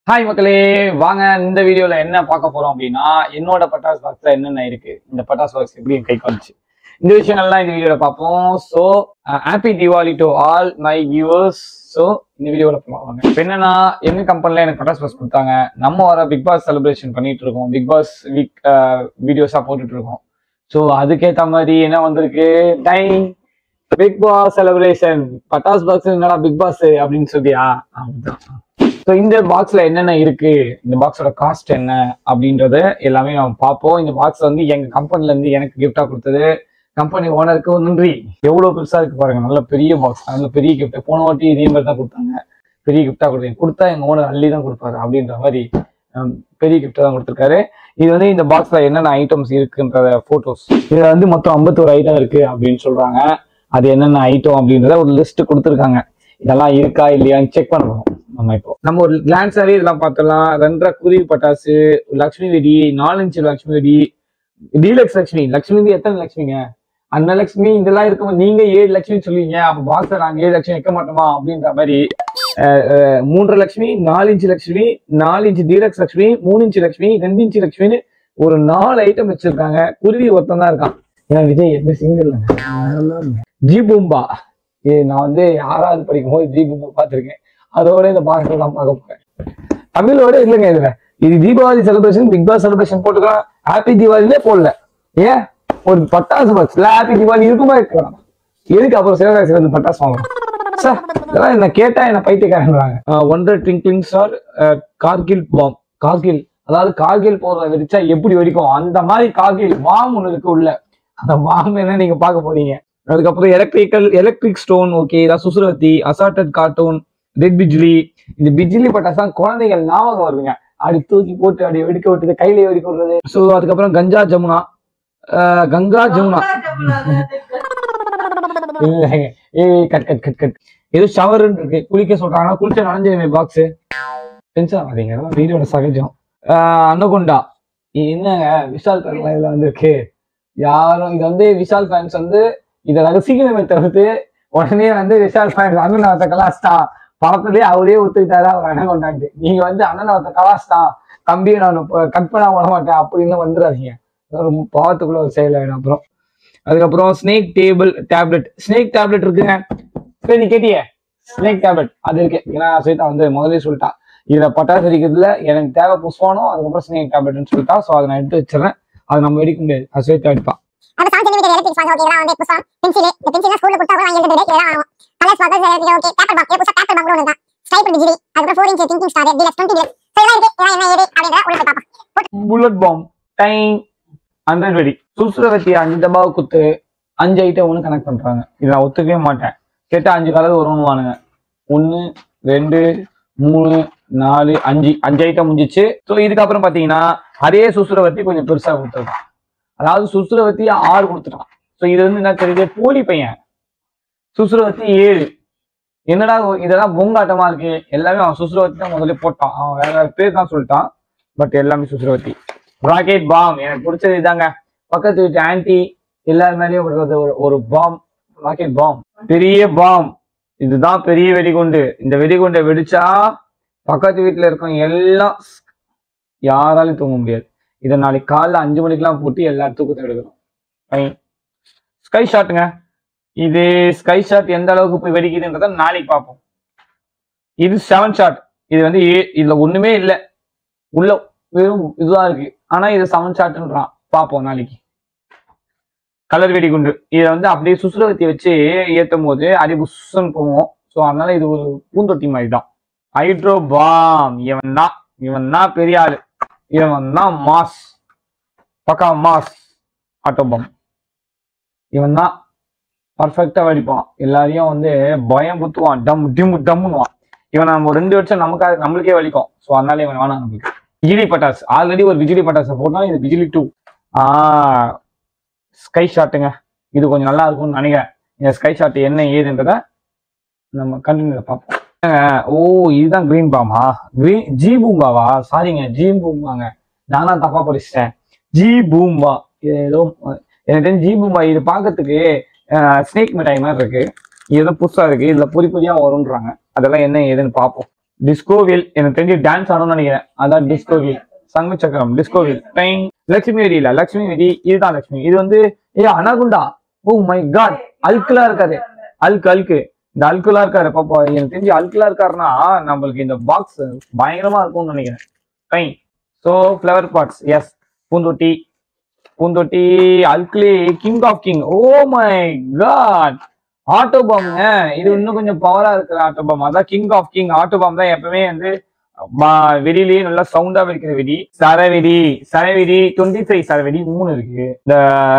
Hi மக்களே வாங்க இந்த வீடியோல என்ன பார்க்க போறோம் அப்படின்னா என்னோட பட்டாசு பாக்ஸ்ல என்னென்ன இருக்கு இந்த பட்டாசு பாக்ஸ் எப்படி என் கைக்கு வந்துச்சு இந்த விஷயங்கள்லாம் இந்த வீடியோல பார்ப்போம் so happy Deepavali to all my viewers so இந்த வீடியோல போவாங்க இப்போ என்னன்னா எங்க கம்பெனில எனக்கு பட்டாசு பாக்ஸ் கொடுத்தாங்க நம்ம வர பிக் பாஸ் செலிப்ரேஷன் பண்ணிட்டு இருக்கோம் பிக் பாஸ் வீக் வீடியோஸா போட்டுட்டு இருக்கோம் ஸோ அதுக்கேற்ற மாதிரி என்ன வந்திருக்கு டைம் பிக் பாஸ் செலிப்ரேஷன் பட்டாஸ் பாக்ஸ் என்னடா பிக் பாஸ் அப்படின்னு சொல்லியா அப்படிதான் ஸோ இந்த பாக்ஸ்ல என்னென்ன இருக்கு இந்த பாக்ஸோட காஸ்ட் என்ன அப்படின்றத எல்லாமே நம்ம பார்ப்போம் இந்த பாக்ஸ் வந்து எங்க கம்பெனில இருந்து எனக்கு கிஃப்டா கொடுத்தது கம்பெனி ஓனருக்கு நன்றி எவ்வளவு பெருசா இருக்கு பாருங்க நல்ல பெரிய பாக்ஸ் நல்ல பெரிய கிஃப்ட் போன வாட்டி இதே மாதிரி தான் கொடுத்தாங்க பெரிய கிஃப்டா கொடுத்தீங்க கொடுத்தா எங்க ஓனர் அள்ளி தான் கொடுப்பாரு அப்படின்ற மாதிரி ஹம், பெரிய கிஃப்ட் தான் கொடுத்துருக்காரு இது வந்து இந்த பாக்ஸ்ல என்னென்ன ஐட்டம்ஸ் இருக்குன்ற போட்டோஸ் இதுல வந்து மொத்தம் ஐம்பத்தோரு ஐட்டம் இருக்கு அப்படின்னு சொல்றாங்க அது என்னென்ன ஐட்டம் அப்படின்றத ஒரு லிஸ்ட் கொடுத்துருக்காங்க இதெல்லாம் இருக்கா இல்லையான்னு செக் பண்ணணும் நம்ம இப்போ நம்ம ஒரு கிளான்ஸாவே இதெல்லாம் பார்த்தலாம் ரெண்டரை குருவி பட்டாசு லக்ஷ்மி வெடி நாலு இன்ச்சு லக்ஷ்மி வெடி டீலக்ஸ் லக்ஷ்மி லக்ஷ்மி வெடி எத்தனை லக்ஷ்மிங்க அன்னலக்ஷ்மி இதெல்லாம் இருக்கும் நீங்க ஏழு லட்சுமி சொல்லுவீங்க அப்ப பாக்ஸ்ல நாங்க ஏழு லட்சம் வைக்க மாட்டோமா அப்படின்ற மாதிரி அஹ், அஹ், மூன்றரை லட்சுமி நாலு இன்ச்சு லட்சுமி நாலு இன்ச்சு டீலக்ஸ் லட்சுமி மூணு இன்ச்சு லட்சுமி ரெண்டு இன்ச்சு லட்சுமின்னு ஒரு நாலு ஐட்டம் வச்சிருக்காங்க குருவி ஒருத்தன் தான் இருக்கான் ஏன் விஜய் எந்த சிங்கிள் ஜி பூம்பா இது நான் வந்து ஆறாவது படிக்கும் போது ஜி பூம்பா பார்த்திருக்கேன் அதோட இந்த பாக்ஸ்ல தான் பார்க்க போறேன் தமிழோட இல்லைங்க இதுல இது Deepavali celebration big boss celebration போட்டுக்கலாம் ஹாப்பி தீபாவளிலே போடல ஏன் ஒரு பட்டாசு பாக்ஸ்ல ஹாப்பி தீபாவளி இருக்குமா இருக்கலாம் எதுக்கு அப்புறம் சிவகாசி வந்து பட்டாசு வாங்கணும் சார் இதெல்லாம் என்ன கேட்டா என்ன பைத்தியக்காரங்கிறாங்க ஒன்றரை twinkling star Kargil bomb Kargil அதாவது கார்கில் போற வெடிச்சா எப்படி வெடிக்கும் அந்த மாதிரி கார்கில் பாம் ஒன்று இருக்கு உள்ள அந்த பாம் என்ன நீங்க பார்க்க போறீங்க அதுக்கப்புறம் எலக்ட்ரிக்கல் எலக்ட்ரிக் ஸ்டோன் ஓகே இதான் சுசுரத்தி அசார்டட் கார்ட்டூன் ரெட் பிஜ்லி இந்த பிஜ்லி பட்டாசா குழந்தைகள் ஞாபகம் வருதுங்க அப்படி தூக்கி போட்டு அப்படி வெடிக்க விட்டுது கையில வெடிக்க விடுறது ஸோ அதுக்கப்புறம் கஞ்சா ஜமுனா ஆஹ் கங்கா ஜமுனா இல்லைங்க ஏய் கட் கட் கட் கட் ஏதோ ஷவர்னு இருக்கு குளிக்க சொல்றாங்கன்னா குளிச்ச நனைஞ்சிருமே பாக்ஸ் டென்ஷன் ஆகாதீங்க அதெல்லாம் வீடியோட சகஜம் ஆஹ் அன்னகொண்டா என்னங்க விஷால் ஃபேன்லாம் இதுல வந்திருக்கு யாரும் இது வந்து விஷால் ஃபேன்ஸ் வந்து இதை ரசிக்கணுமே தவிர்த்து உடனே வந்து விஷால் ஃபேன்ஸ் அண்ணன் அவத்த கலாஸ்டா படத்துலயே அவரே ஒத்துக்கிட்டாரு அவர் அண்ணன் நீங்க வந்து அண்ணன் அவத்த கலாஸ்டா தம்பியை நான் கட் பண்ண விட மாட்டேன் அப்படின்னு வந்துடாதீங்க அதெல்லாம் ரொம்ப பாவத்துக்குள்ள ஒரு செயல் ஆயிடும் அப்புறம் அதுக்கப்புறம் snake table tablet snake tablet இருக்குங்க சரி நீ கேட்டியே ஸ்னேக் டேப்லெட் அது இருக்கு ஏன்னா ஸ்வேதா வந்து முதல்ல சொல்லிட்டா இதுல பட்டாசு வெடிக்கிறதுல எனக்கு தேவை புஷ்பானம் அதுக்கப்புறம் ஸ்னேக் டேப்லெட்னு சொல்லிட்டா ஸோ அதை நான் எடுத்து வச்சிடறேன் அது நம்ம வெடிக்க முடியாது அது ஸ்வேதா எடுப்பா அந்த seven centimetre electric sponge okay இதெல்லாம் வந்து புதுசா பென்சில் இந்த பென்சில் ஸ்கூல்ல கொடுத்தா கூட வாங்கி எழுதுறது இதெல்லாம் வாங்குவோம் கலர்ஸ் பார்க்கறது எலக்ட்ரிக் ஓகே பேப்பர் பாக் புதுசா பேப்பர் பாக் கூட ஒன்று தான் ஸ்டைபிள் டிஜிலி அதுக்கப்புறம் four inch twinkling star deluxe twenty deluxe so இதெல்லாம் இருக்கு இதெல்லாம் என்ன ஏது அப்படின்றத உள்ள போய் பார்ப்போம் புல்லட் பாம் டைம் ஹண்ட்ரட் வெடி சுசுரவத்தி அஞ்சு டப்பாவை குத்து அஞ்சு ஐட்டம் ஒன்று கனெக்ட் பண்றாங்க இதை நான் ஒத்துக்கவே மாட்டேன் கேட்டா அஞ்சு கலர் வரும்னு வானுங்க ஒன்று ரெண்டு மூணு நாலு அஞ்சு அஞ்சு ஐட்டம் முடிஞ்சிச்சு ஸோ இதுக்கப்புறம் பார்த்தீங்கன்னா அதே சுசுரவத்தி கொஞ்சம் பெருசா கொடுத்துருக்கான் அதாவது சுசுரவத்தி ஆறு கொடுத்துட்டான் ஸோ இது வந்து என்ன தெரியுது போலி பையன் சுசுரவத்தி ஏழு என்னடா இதெல்லாம் பொங்காட்டமா இருக்கு எல்லாமே அவன் சுசுரவத்தி தான் முதல்ல போட்டான் அவன் வேற வேற பேர் தான் சொல்லிட்டான் பட் எல்லாமே சுசுரவத்தி ராக்கெட் பாம் எனக்கு பிடிச்சது இதாங்க பக்கத்து வீட்டு ஆன்டி எல்லார் மேலேயும் விடுறது ஒரு ஒரு பாம் ராக்கெட் பாம் பெரிய பாம் இதுதான் பெரிய வெடிகுண்டு இந்த வெடிகுண்டை வெடிச்சா பக்கத்து வீட்டுல இருக்கவங்க எல்லாம் யாராலையும் தூங்க முடியாது இதை நாளைக்கு காலைல அஞ்சு மணிக்கெல்லாம் போட்டு எல்லா தூக்கத்தை எடுக்கணும் ஸ்கை ஷாட்டுங்க இது ஸ்கை ஷாட் எந்த அளவுக்கு போய் வெடிக்குதுன்றத நாளைக்கு பார்ப்போம் இது செவன் ஷாட் இது வந்து ஏ- இதுல ஒண்ணுமே இல்லை உள்ள வெறும் இதுதான் இருக்கு ஆனா இது செவன் ஷாட்ன்றான் பார்ப்போம் நாளைக்கு கலர் வெடிகுண்டு இதை வந்து அப்படியே சுசுரவத்தி வச்சு ஏத்தும் போது அடி புஷ்ஷன்னு போவோம் ஸோ அதனால இது ஒரு பூந்தொட்டி மாதிரி தான் ஹைட்ரோ பாம் இவன் தான் இவன் தான் பெரிய ஆளு இவன் தான் மாஸ் பக்கா மாஸ் ஆட்டோ பாம் இவன் தான் பர்ஃபெக்டா வெடிப்பான் எல்லாரையும் வந்து பயம் குத்துவான் டம் டிம் டம்முன்னுவான் இவன் நம்ம ரெண்டு வருஷம் நமக்காக நம்மளுக்கே வலிக்கும் ஸோ அதனால இவன் வேணாம் நம்மளுக்கு பிஜிலி பட்டாஸ் ஆல்ரெடி ஒரு பிஜிலி பட்டாசை போட்டோம் இது பிஜிலி டூ ஆ ஸ்கை ஷாட்டுங்க இது கொஞ்சம் நல்லா இருக்கும்னு நினைக்கிறேன் இந்த ஸ்கை ஷாட் என்ன ஏதுன்றத நம்ம கண்டினியூ பார்ப்போம் ஏங்க, ஓ இதுதான் கிரீன் பாமா கிரீன் ஜி பூம்பாவா சாரிங்க ஜி பூம்பாங்க நான் தான் தப்பா படிச்சிட்டேன் ஜி பூம்பா இது ஏதோ எனக்கு தெரிஞ்சு ஜி பூம்பா இது பார்க்கறதுக்கு ஸ்னேக் மிட்டாய் மாதிரி இருக்கு இது ஏதோ புதுசா இருக்கு இதுல பொறி பொறியா வரும்ன்றாங்க அதெல்லாம் என்ன ஏதுன்னு பார்ப்போம் டிஸ்கோவில் எனக்கு தெரிஞ்சு டான்ஸ் ஆடணும்னு நினைக்கிறேன் அதான் டிஸ்கோவில் சங்கு சக்கரம் டிஸ்கோவில் டைம் லட்சுமி வெடி இல்ல லட்சுமி வெடி இதுதான் லட்சுமி இது வந்து ஏ அனகுண்டா ஓ மை காட் அல்குலா இருக்காரு அல்கு அல்கு இந்த அல்குலா இருக்காரு பாப்பா எனக்கு தெரிஞ்சு அல்குலா இருக்காருன்னா நம்மளுக்கு இந்த பாக்ஸ் பயங்கரமா இருக்கும்னு நினைக்கிறேன் time so flower pots yes பூந்தொட்டி பூந்தொட்டி அல்க்லி king of king oh my god auto பாம்ங்க இது இன்னும் கொஞ்சம் பவரா இருக்கிற ஆட்டோ பாம் அதான் king of king auto bomb தான் எப்பவுமே வந்து ம- வெடியிலேயே நல்லா சவுண்டா வெடிக்கிற வெடி சரவெடி சரவெடி டுவெண்ட்டி ஃபைவ் சரவெடி மூணு இருக்கு இந்த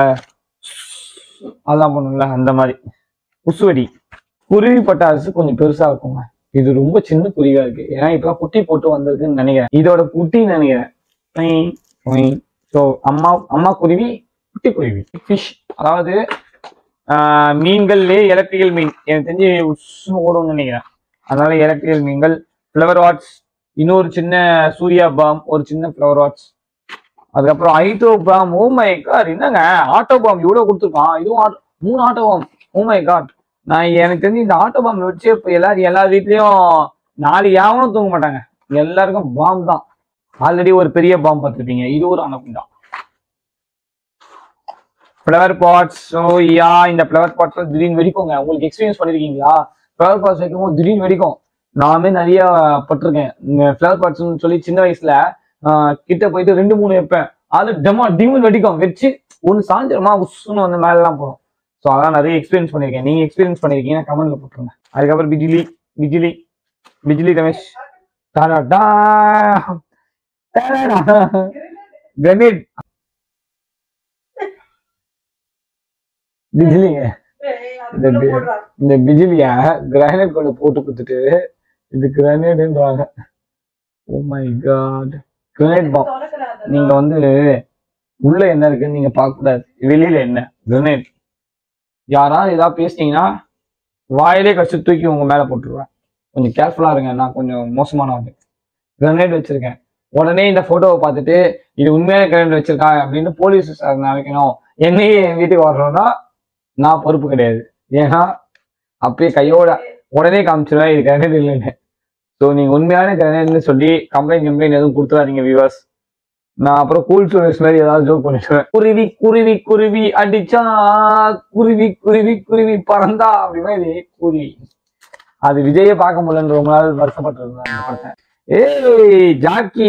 அதான் பண்ணும்ல அந்த மாதிரி உசுவெடி குருவி பட்டாசு கொஞ்சம் பெருசா இருக்குங்க இது ரொம்ப சின்ன குருவியா இருக்கு ஏன்னா இப்ப குட்டி போட்டு வந்திருக்குன்னு நினைக்கிறேன் இதோட குட்டின்னு நினைக்கிறேன் ஸோ அம்மா அம்மா குருவி குட்டி குருவி ஃபிஷ் அதாவது ஆஹ், மீன்கள்லயே எலக்ட்ரிக்கல் மீன் எனக்கு தெரிஞ்சு உஸ்ஸுன்னு ஓடும்னு நினைக்கிறேன் அதனால எலக்ட்ரிக்கல் மீன்கள் ஃப்ளவர் வாட்ஸ் இன்னொரு சின்ன சூர்யா பாம் ஒரு சின்ன ஃப்ளவர் வாட்ஸ் அதுக்கப்புறம் auto bomb oh my god என்னங்க ஆட்டோ பாம் இவ்வளவு கொடுத்துருக்கான் இதுவும் auto- மூணு auto bomb oh my god நான் எனக்கு தெரிஞ்சு இந்த ஆட்டோ பாம் வச்சு இப்போ எல்லாரும் எல்லா வீட்லயும் நாலு யாவனும் தூங்க மாட்டாங்க எல்லாருக்கும் பாம் தான் ஆல்ரெடி ஒரு பெரிய பாம் பார்த்துருப்பீங்க இது ஒரு anaconda flower pots so yeah இந்த ஃப்ளவர் பாட்ஸ் திடீர்னு வெடிக்குங்க உங்களுக்கு எக்ஸ்பீரியன்ஸ் பண்ணிருக்கீங்களா ஃப்ளவர் பாட்ஸ் வைக்கும்போது திடீர்னு வெடிக்கும் நானுமே நிறைய பட்டிருக்கேன் இந்த ஃப்ளவர் பாட்ஸ்னு சொல்லி சின்ன வயசுல ஆஹ், கிட்ட போயிட்டு ரெண்டு மூணு வைப்பேன் அது டெமோ டிமுன்னு வெடிக்கும் வச்சு ஒன்று சாஞ்சிரமா உஸ்ஸுன்னு வந்து மேலெல்லாம் போடும் ஸோ அதான் நிறைய எக்ஸ்பீரியன்ஸ் பண்ணியிருக்கேன் நீங்க எக்ஸ்பீரியன்ஸ் பண்ணிருக்கீங்கன்னா கமெண்ட்ல போட்டுருங்க அதுக்கப்புறம் பிஜிலி பிஜிலி பிஜிலி ரமேஷ் டாடா கிரனேட் பிஜிலிங்க இந்த பி- இந்த பிஜிலிய கிரானைட் கொண்டு போட்டு கொடுத்துட்டு இது கிரானைட்ன்றாங்க oh my god granite bomb நீங்க வந்து உள்ள என்ன இருக்குன்னு நீங்க பார்க்க கூடாது வெளியில என்ன கிரனேட் யாராவது ஏதாவது பேசிட்டீங்கன்னா வாயிலே கஷ்டம் தூக்கி உங்க மேல போட்டுருவேன் கொஞ்சம் கேர்ஃபுல்லா இருங்க நான் கொஞ்சம் மோசமானவங்க கிரனேட் வச்சிருக்கேன் உடனே இந்த போட்டோவை பார்த்துட்டு இது உண்மையான கிரனேட் வச்சிருக்காங்க அப்படின்னு போலீஸ் சார் நினைக்கணும் என்னையே என் வீட்டுக்கு வரணும்னா நான் பொறுப்பு கிடையாது ஏன்னா அப்படியே கையோட உடனே காமிச்சிருவேன் இது கிரனேட் இல்லைன்னு ஸோ நீங்க உண்மையான கிரனேட்னு சொல்லி கம்ப்ளைண்ட் கம்ப்ளைண்ட் எதுவும் கொடுத்துறாதீங்க வியூவர்ஸ் நான் அப்புறம் கூல் ஸ்டோரிஸ் மாதிரி ஏதாவது ஜோக் பண்ணிடுவேன் குருவி குருவி குருவி அடிச்சா குருவி குருவி குருவி பறந்தா அப்படி மாதிரி குருவி அது விஜயை பார்க்க முடியலன்னு ரொம்ப நாள் வருத்தப்பட்டு இருந்தேன் அந்த படத்தை ஏய் ஜாக்கி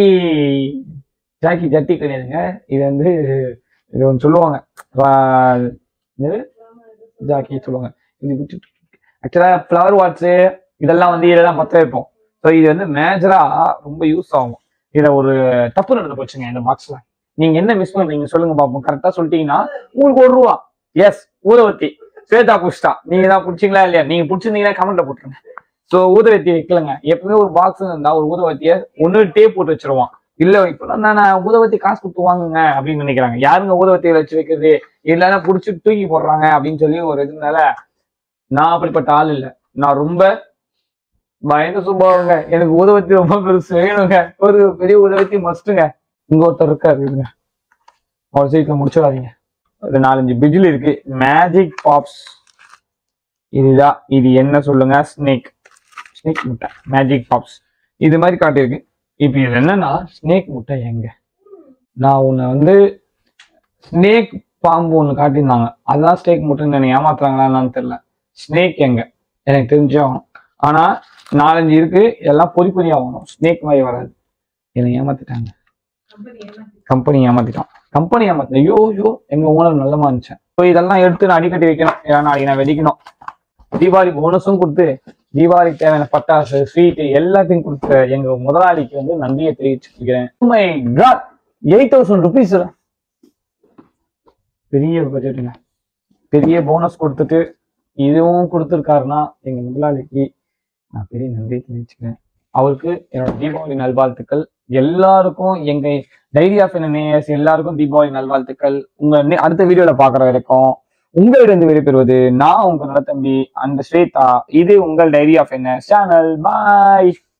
ஜாக்கி ஜட்டி கிடையாதுங்க இது வந்து இது ஒன்று சொல்லுவாங்க வா- என்னது? ஜாக்கி சொல்லுவாங்க இது ஆக்சுவலாக ஃப்ளவர் வாட்ஸு இதெல்லாம் வந்து இதெல்லாம் பற்ற வைப்போம் ஸோ இது வந்து மேஜரா ரொம்ப யூஸ் ஆகும் இதை ஒரு தப்பு நடந்து போச்சுங்க இந்த பாக்ஸ்ல நீங்க என்ன மிஸ் பண்றீங்க சொல்லுங்க பாப்போம் கரெக்டா சொல்லிட்டீங்கன்னா உங்களுக்கு ஒரு ரூபா எஸ் ஊதவத்தி ஸ்வேதா புஷ்டா நீங்க தான் பிடிச்சிங்களா இல்லையா நீங்க பிடிச்சிருந்தீங்கன்னா கமெண்ட்ல போட்டுருங்க ஸோ ஊதவத்தி வைக்கலங்க எப்பவுமே ஒரு பாக்ஸ் இருந்தா ஒரு ஊதவத்திய ஒன்னு டேப் போட்டு வச்சிருவான் இல்ல இப்ப நான் ஊதவத்தி காசு கொடுத்து வாங்குங்க அப்படின்னு நினைக்கிறாங்க யாருங்க ஊதவத்தியை வச்சு வைக்கிறது இல்லைன்னா புடிச்சு தூக்கி போடுறாங்க அப்படின்னு சொல்லி ஒரு இதுனால நான் அப்படிப்பட்ட ஆள் இல்ல நான் ரொம்ப பயந்த சுபாவங்க எனக்கு உதவத்தி ரொம்ப பெருசு வேணுங்க ஒரு பெரிய உதவத்தி மஸ்ட்டுங்க இங்க ஒருத்தர் இருக்காரு இருங்க அவர் சீக்கிரம் முடிச்சிடாதீங்க ஒரு நாலஞ்சு பிஜில் இருக்கு மேஜிக் பாப்ஸ் இதுதான் இது என்ன சொல்லுங்க ஸ்னேக் ஸ்னேக் முட்டை மேஜிக் பாப்ஸ் இது மாதிரி காட்டியிருக்கு இப்போ இது என்னன்னா ஸ்னேக் முட்டை எங்க நான் உன்னை வந்து ஸ்னேக் பாம்பு ஒன்று காட்டியிருந்தாங்க அதான் ஸ்னேக் முட்டைன்னு என்னை ஏமாத்துறாங்களா என்னன்னு தெரியல ஸ்னேக் எங்க எனக்கு தெரிஞ்சே ஆகணும் ஆனா நாலஞ்சு இருக்கு எல்லாம் பொறி பொறியா ஆகணும் ஸ்னேக் மாதிரி வராது என்னை ஏமாத்திட்டாங்க கம்பெனி ஏமாத்திட்டான் கம்பெனி ஏமாத்த ஐயோ ஐயோ எங்க ஓனர் நல்லமா இருந்துச்சேன் ஸோ இதெல்லாம் எடுத்து நான் அடிக்கட்டி வைக்கணும் ஏன்னா நாளைக்கு நான் வெடிக்கணும் தீபாவளி போனஸும் கொடுத்து தீபாவளிக்கு தேவையான பட்டாசு ஸ்வீட் எல்லாத்தையும் கொடுத்த எங்க முதலாளிக்கு வந்து நன்றியை தெரிவிச்சுக்கிறேன் my god eight thousand rupees பெரிய பட்ஜெட்டுங்க பெரிய போனஸ் கொடுத்துட்டு இதுவும் கொடுத்துருக்காருன்னா எங்க முதலாளிக்கு நான் பெரிய நன்றி தெரிவிச்சுக்கிறேன் அவருக்கு என்னோட தீபாவளி நல்வாழ்த்துக்கள் எல்லாருக்கும் எங்க டைரி ஆஃப் நேயர்ஸ் எல்லாருக்கும் தீபாவளி நல்வாழ்த்துக்கள் உங்க நே- அடுத்த வீடியோல பாக்குற வரைக்கும் உங்களிடம் விடைபெறுவது நான் உங்க நலத்தம்பி அந்த ஸ்வேதா இது உங்கள் டைரி ஆஃப் என்ன சேனல் பாய்